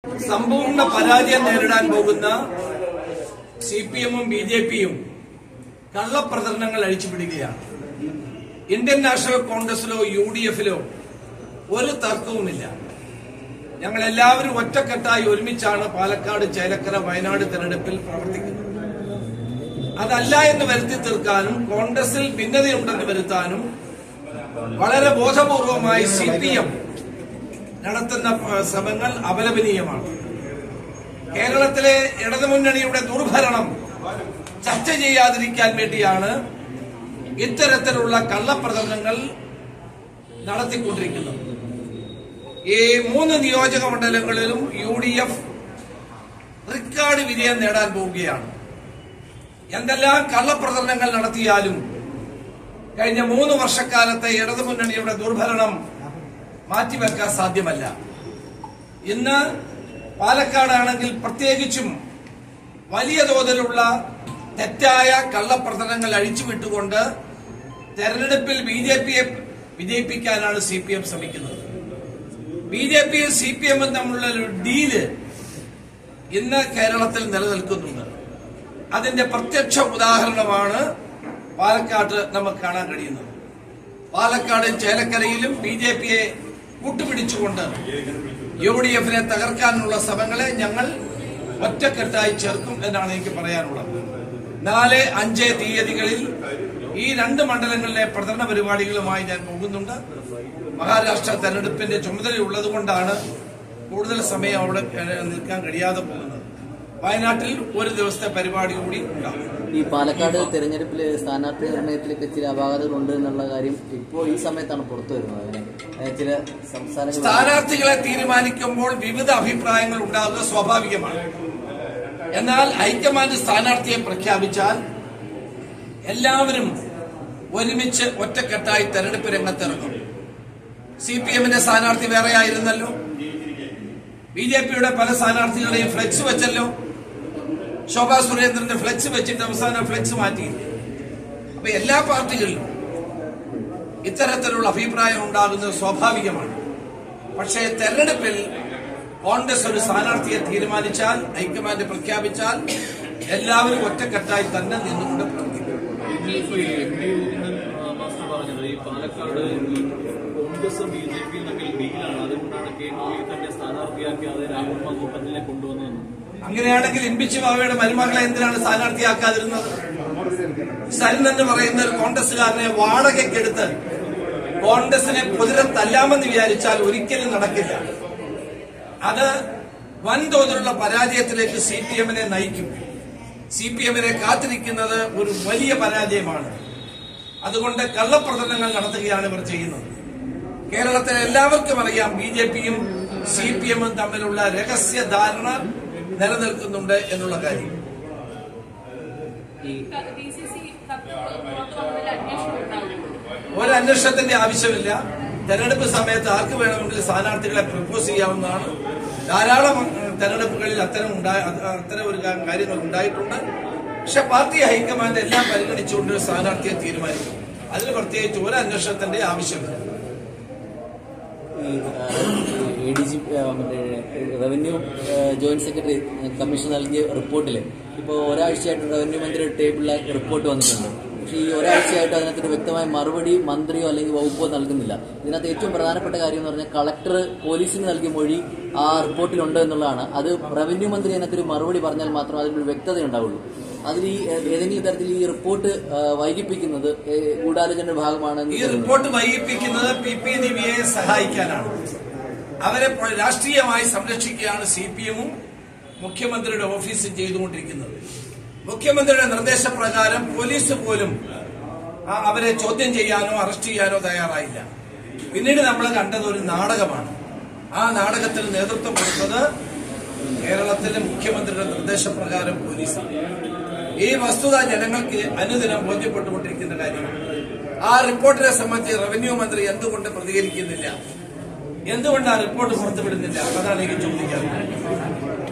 സമ്പൂർണ്ണ പരാജയം നേരിടാൻ പോകുന്ന സി പി എമ്മും ബി ജെ പിയും കള്ളപ്രചരണങ്ങൾ അഴിച്ചുവിടുകയാണ് ഇന്ത്യൻ നാഷണൽ കോൺഗ്രസിലോ യു ഡി എഫിലോ ഒരു തർക്കവുമില്ല ഞങ്ങൾ എല്ലാവരും ഒറ്റക്കെട്ടായി ഒരുമിച്ചാണ് പാലക്കാട് ചേലക്കര വയനാട് തെരഞ്ഞെടുപ്പിൽ പ്രവർത്തിക്കുന്നത് അതല്ല എന്ന് വരുത്തി തീർക്കാനും കോൺഗ്രസിൽ ഭിന്നതയുണ്ടെന്ന് വരുത്താനും വളരെ ബോധപൂർവമായി സി പി എം നടത്തുന്ന ഏഹ്, ശ്രമങ്ങൾ അപലപനീയമാണ് കേരളത്തിലെ ഇടതുമുന്നണിയുടെ ദുർഭരണം ചർച്ച ചെയ്യാതിരിക്കാൻ വേണ്ടിയാണ് ഇത്തരത്തിലുള്ള കള്ളപ്രചരണങ്ങൾ നടത്തിക്കൊണ്ടിരിക്കുന്നത് ഈ മൂന്ന് നിയോജക മണ്ഡലങ്ങളിലും യു ഡി എഫ് റിക്കാർഡ് വിജയം നേടാൻ പോവുകയാണ് എന്തെല്ലാം കള്ളപ്രചരണങ്ങൾ നടത്തിയാലും കഴിഞ്ഞ മൂന്ന് വർഷക്കാലത്തെ ഇടതുമുന്നണിയുടെ ദുർഭരണം മാറ്റിവെക്കാൻ സാധ്യമല്ല ഇന്ന് പാലക്കാടാണെങ്കിൽ പ്രത്യേകിച്ചും വലിയ തോതിലുള്ള തെറ്റായ കള്ളപ്രചരണങ്ങൾ അഴിച്ചുവിട്ടുകൊണ്ട് തെരഞ്ഞെടുപ്പിൽ ബി ജെ പിയെ വിജയിപ്പിക്കാനാണ് സി പി എം ശ്രമിക്കുന്നത് ബി ജെ പിയും സി പി എമ്മും തമ്മിലുള്ള ഒരു ഡീല് ഇന്ന് കേരളത്തിൽ നിലനിൽക്കുന്നുണ്ട് അതിന്റെ പ്രത്യക്ഷ ഉദാഹരണമാണ് പാലക്കാട്ട് നമുക്ക് കാണാൻ കഴിയുന്നത് പാലക്കാട് ചേലക്കരയിലും ബി ജെ പിയെ കൂട്ടുപിടിച്ചുകൊണ്ട് യു ഡി എഫിനെ തകർക്കാനുള്ള ശ്രമങ്ങളെ ഞങ്ങൾ ഒറ്റക്കെട്ടായി ചേർക്കും എന്നാണ് എനിക്ക് പറയാനുള്ളത് നാല് അഞ്ച് തീയതികളിൽ ഈ രണ്ട് മണ്ഡലങ്ങളിലെ പ്രചരണ പരിപാടികളുമായി ഞാൻ പോകുന്നുണ്ട് മഹാരാഷ്ട്ര തെരഞ്ഞെടുപ്പിന്റെ ചുമതലയുള്ളത് കൊണ്ടാണ് കൂടുതൽ സമയം അവിടെ ഏഹ്, നിൽക്കാൻ കഴിയാതെ പോകുന്നത് വയനാട്ടിൽ ഒരു ദിവസത്തെ പരിപാടി കൂടി ഉണ്ടാകും ഈ പാലക്കാട് തെരഞ്ഞെടുപ്പിൽ സ്ഥാനാർത്ഥി നിർണയത്തിലൊക്കെ ചില അപാകതകളുണ്ട് എന്നുള്ള കാര്യം ഇപ്പോൾ ഈ സമയത്താണ് പുറത്തു വരുന്നത് അങ്ങനെ ഏഹ് ചില സംസ്ഥാനങ്ങൾ സ്ഥാനാർത്ഥികളെ തീരുമാനിക്കുമ്പോൾ വിവിധ അഭിപ്രായങ്ങൾ ഉണ്ടാകുക സ്വാഭാവികമാണ് എന്നാൽ ഹൈക്കമാൻഡ് സ്ഥാനാർത്ഥിയെ പ്രഖ്യാപിച്ചാൽ എല്ലാവരും ഒരുമിച്ച് ഒറ്റക്കെട്ടായി തെരഞ്ഞെടുപ്പ് രംഗത്തിറങ്ങും സി പി എമ്മിന്റെ സ്ഥാനാർത്ഥി വേറെ ആയിരുന്നല്ലോ ബി ജെ പിയുടെ പല സ്ഥാനാർത്ഥികളെയും ഫ്ലെക്സ് വെച്ചല്ലോ ശോഭാ സുരേന്ദ്രന്റെ ഫ്ലെക്സ് വെച്ചിട്ട് അവസാനം ഫ്ലെക്സ് മാറ്റിയില്ലേ അപ്പൊ എല്ലാ പാർട്ടികളിലും ഇത്തരത്തിലുള്ള അഭിപ്രായം ഉണ്ടാകുന്നത് സ്വാഭാവികമാണ് പക്ഷേ തെരഞ്ഞെടുപ്പിൽ കോൺഗ്രസ് ഒരു സ്ഥാനാർത്ഥിയെ തീരുമാനിച്ചാൽ ഹൈക്കമാൻഡ് പ്രഖ്യാപിച്ചാൽ എല്ലാവരും ഒറ്റക്കെട്ടായി തന്നെ നിന്നുകൊണ്ട് പ്രവർത്തിക്കും ഇന്നിപ്പോ ഈ എം ഡി ഗോവിന്ദൻ ആ, മാസ്റ്റർ പറഞ്ഞത് ഈ പാലക്കാട് ഈ കോൺഗ്രസും ബി ജെ പിയും തമ്മിൽ ഡീലാണ് അതുകൊണ്ടാണ് കെ കോഹ്ലി തന്നെ സ്ഥാനാർത്ഥിയാക്കി അത് രാഹുൽ മാങ്കൂട്ടത്തിനെ കൊണ്ടുവന്നതെന്ന് അങ്ങനെയാണെങ്കിൽ ഇമ്പിച്ചു ബാബയുടെ മരുമകളെ എന്തിനാണ് സ്ഥാനാർത്ഥിയാക്കാതിരുന്നത് സരിൻ എന്ന് പറയുന്ന ഒരു കോൺഗ്രസുകാരനെ വാടകയ്ക്കെടുത്ത് കോൺഗ്രസിനെ പൊതുരെ തല്ലാമെന്ന് വിചാരിച്ചാൽ ഒരിക്കലും നടക്കില്ല അത് വൻതോതിലുള്ള പരാജയത്തിലേക്ക് സി പി എമ്മിനെ നയിക്കും സി പി എമ്മിനെ കാത്തിരിക്കുന്നത് ഒരു വലിയ പരാജയമാണ് അതുകൊണ്ട് കള്ളപ്രചരണങ്ങൾ നടത്തുകയാണ് ഇവർ ചെയ്യുന്നത് കേരളത്തിലെ എല്ലാവർക്കും അറിയാം ബി ജെ പിയും സി പി എമ്മും തമ്മിലുള്ള രഹസ്യ ധാരണ നിലനിൽക്കുന്നുണ്ട് എന്നുള്ള കാര്യം ഈ ഡി സി സി കത്ത് പുറത്തു വന്നതിൽ അന്വേഷണം ഉണ്ടാകും ഒരു അന്വേഷണത്തിന്റെ ആവശ്യമില്ല തെരഞ്ഞെടുപ്പ് സമയത്ത് ആർക്ക് വേണമെങ്കിലും സ്ഥാനാർത്ഥികളെ പ്രപ്പോസ് ചെയ്യാവുന്നതാണ് ധാരാളം ഉം, തെരഞ്ഞെടുപ്പുകളിൽ അത്തരം ഉണ്ടായ അത് അത്തരം ഒരു കാ- കാര്യങ്ങൾ ഉണ്ടായിട്ടുണ്ട് പക്ഷെ പാർട്ടി ഹൈക്കമാൻഡ് എല്ലാം പരിഗണിച്ചുകൊണ്ട് ഒരു സ്ഥാനാർത്ഥിയെ തീരുമാനിക്കും അതിന് പ്രത്യേകിച്ച് ഒരു അന്വേഷണത്തിന്റെ ആവശ്യമില്ല ഈ എ ഡി ജി മറ്റേ റവന്യൂ ജോയിന്റ് സെക്രട്ടറി കമ്മീഷൻ നൽകിയ റിപ്പോർട്ടിൽ ഇപ്പോൾ ഒരാഴ്ചയായിട്ട് റവന്യൂ മന്ത്രിയുടെ ടേബിളിൽ റിപ്പോർട്ട് വന്നിട്ടുണ്ട് പക്ഷേ ഈ ഒരാഴ്ചയായിട്ട് അതിനകത്തൊരു വ്യക്തമായ മറുപടി മന്ത്രിയോ അല്ലെങ്കിൽ വകുപ്പോ നൽകുന്നില്ല ഇതിനകത്ത് ഏറ്റവും പ്രധാനപ്പെട്ട കാര്യം എന്ന് പറഞ്ഞാൽ കളക്ടർ പോലീസിന് നൽകിയ മൊഴി ആ റിപ്പോർട്ടിലുണ്ട് എന്നുള്ളതാണ് അത് റവന്യൂ മന്ത്രി അതിനകത്തൊരു മറുപടി പറഞ്ഞാൽ മാത്രമേ അതിനൊരു വ്യക്തത ഉണ്ടാവുള്ളൂ അതിൽ ഈ ഏഹ്, ഏതെങ്കിലും തരത്തിൽ ഈ റിപ്പോർട്ട് ഏഹ്, വൈകിപ്പിക്കുന്നത് ഏഹ്, ഗൂഢാലോചനയുടെ ഭാഗമാണെന്ന് ഈ കരുതുന്നു. റിപ്പോർട്ട് വൈകിപ്പിക്കുന്നത് പി പി ദിവ്യയെ സഹായിക്കാനാണ് അവരെ പ്ര- രാഷ്ട്രീയമായി സംരക്ഷിക്കുകയാണ് സി പി എമ്മും മുഖ്യമന്ത്രിയുടെ ഓഫീസും ചെയ്തുകൊണ്ടിരിക്കുന്നത് മുഖ്യമന്ത്രിയുടെ നിർദ്ദേശപ്രകാരം പോലീസ് പോലും ആ അവരെ ചോദ്യം ചെയ്യാനോ അറസ്റ്റ് ചെയ്യാനോ തയ്യാറായില്ല പിന്നീട് നമ്മൾ കണ്ടത് ഒരു നാടകമാണ് ആ നാടകത്തിന് നേതൃത്വം കൊടുത്തത് കേരളത്തിലെ മുഖ്യമന്ത്രിയുടെ നിർദ്ദേശപ്രകാരം പോലീസാണ് ഈ വസ്തുത ജനങ്ങൾക്ക് അനുദിനം ബോധ്യപ്പെട്ടുകൊണ്ടിരിക്കുന്ന കാര്യമാണ് ആ റിപ്പോർട്ടിനെ സംബന്ധിച്ച് റവന്യൂ മന്ത്രി എന്തുകൊണ്ട് പ്രതികരിക്കുന്നില്ല എന്തുകൊണ്ട് ആ റിപ്പോർട്ട് പുറത്തുവിടുന്നില്ല അതാണ് എനിക്ക് ചോദിക്കാറുള്ളത്